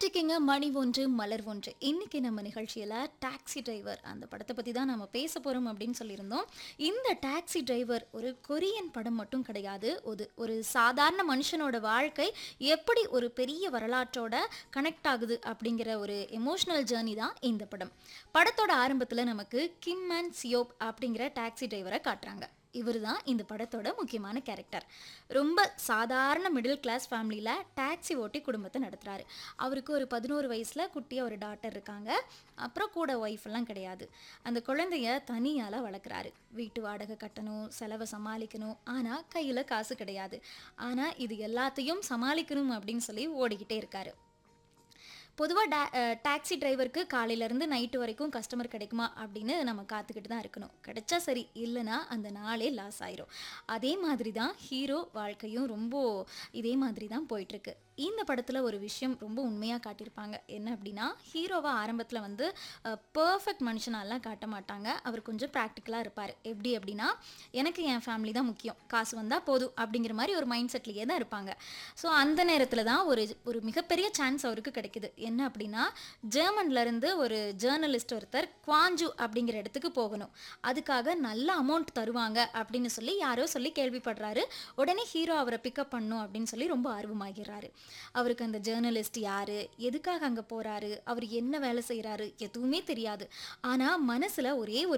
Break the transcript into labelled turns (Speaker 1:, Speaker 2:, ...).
Speaker 1: கேட்டுட்டு இருக்கீங்க மணி ஒன்று மலர் ஒன்று இன்னைக்கு நம்ம நிகழ்ச்சியில் டாக்ஸி டிரைவர் அந்த படத்தை பற்றி தான் நம்ம பேச போகிறோம் அப்படின்னு சொல்லியிருந்தோம் இந்த டாக்ஸி டிரைவர் ஒரு கொரியன் படம் மட்டும் கிடையாது ஒரு ஒரு சாதாரண மனுஷனோட வாழ்க்கை எப்படி ஒரு பெரிய வரலாற்றோட கனெக்ட் ஆகுது அப்படிங்கிற ஒரு எமோஷ்னல் ஜேர்னி தான் இந்த படம் படத்தோட ஆரம்பத்தில் நமக்கு கிம் அண்ட் சியோப் அப்படிங்கிற டாக்ஸி டிரைவரை காட்டுறாங்க இவர் தான் இந்த படத்தோட முக்கியமான கேரக்டர் ரொம்ப சாதாரண மிடில் கிளாஸ் ஃபேமிலியில் டாக்ஸி ஓட்டி குடும்பத்தை நடத்துகிறாரு அவருக்கு ஒரு பதினோரு வயசில் குட்டியாக ஒரு டாட்டர் இருக்காங்க அப்புறம் கூட ஒய்ஃப் எல்லாம் கிடையாது அந்த குழந்தைய தனியால் வளர்க்குறாரு வீட்டு வாடகை கட்டணும் செலவை சமாளிக்கணும் ஆனால் கையில் காசு கிடையாது ஆனால் இது எல்லாத்தையும் சமாளிக்கணும் அப்படின்னு சொல்லி ஓடிக்கிட்டே இருக்காரு பொதுவாக டா டாக்ஸி டிரைவருக்கு காலையிலேருந்து நைட்டு வரைக்கும் கஸ்டமர் கிடைக்குமா அப்படின்னு நம்ம காத்துக்கிட்டு தான் இருக்கணும் கிடைச்சா சரி இல்லைன்னா அந்த நாளே லாஸ் ஆயிரும் அதே மாதிரி தான் ஹீரோ வாழ்க்கையும் ரொம்ப இதே மாதிரி தான் போயிட்டுருக்கு இந்த படத்தில் ஒரு விஷயம் ரொம்ப உண்மையாக காட்டியிருப்பாங்க என்ன அப்படின்னா ஹீரோவை ஆரம்பத்தில் வந்து பர்ஃபெக்ட் மனுஷனாலாம் காட்ட மாட்டாங்க அவர் கொஞ்சம் ப்ராக்டிக்கலாக இருப்பார் எப்படி அப்படின்னா எனக்கு என் ஃபேமிலி தான் முக்கியம் காசு வந்தால் போதும் அப்படிங்கிற மாதிரி ஒரு மைண்ட் செட்லேயே தான் இருப்பாங்க ஸோ அந்த நேரத்தில் தான் ஒரு ஒரு மிகப்பெரிய சான்ஸ் அவருக்கு கிடைக்குது என்ன அப்படின்னா ஜெர்மன்ல இருந்து ஒரு ஜேர்னலிஸ்ட் ஒருத்தர் குவாஞ்சு அப்படிங்கிற இடத்துக்கு போகணும் அதுக்காக நல்ல அமௌண்ட் தருவாங்க அப்படின்னு சொல்லி யாரோ சொல்லி கேள்விப்படுறாரு உடனே ஹீரோ அவரை பிக்கப் பண்ணும் அப்படின்னு சொல்லி ரொம்ப ஆர்வமாகிறாரு அவருக்கு அந்த ஜேர்னலிஸ்ட் யாரு எதுக்காக அங்கே போறாரு அவர் என்ன வேலை செய்கிறாரு எதுவுமே தெரியாது ஆனால் மனசில் ஒரே ஒரு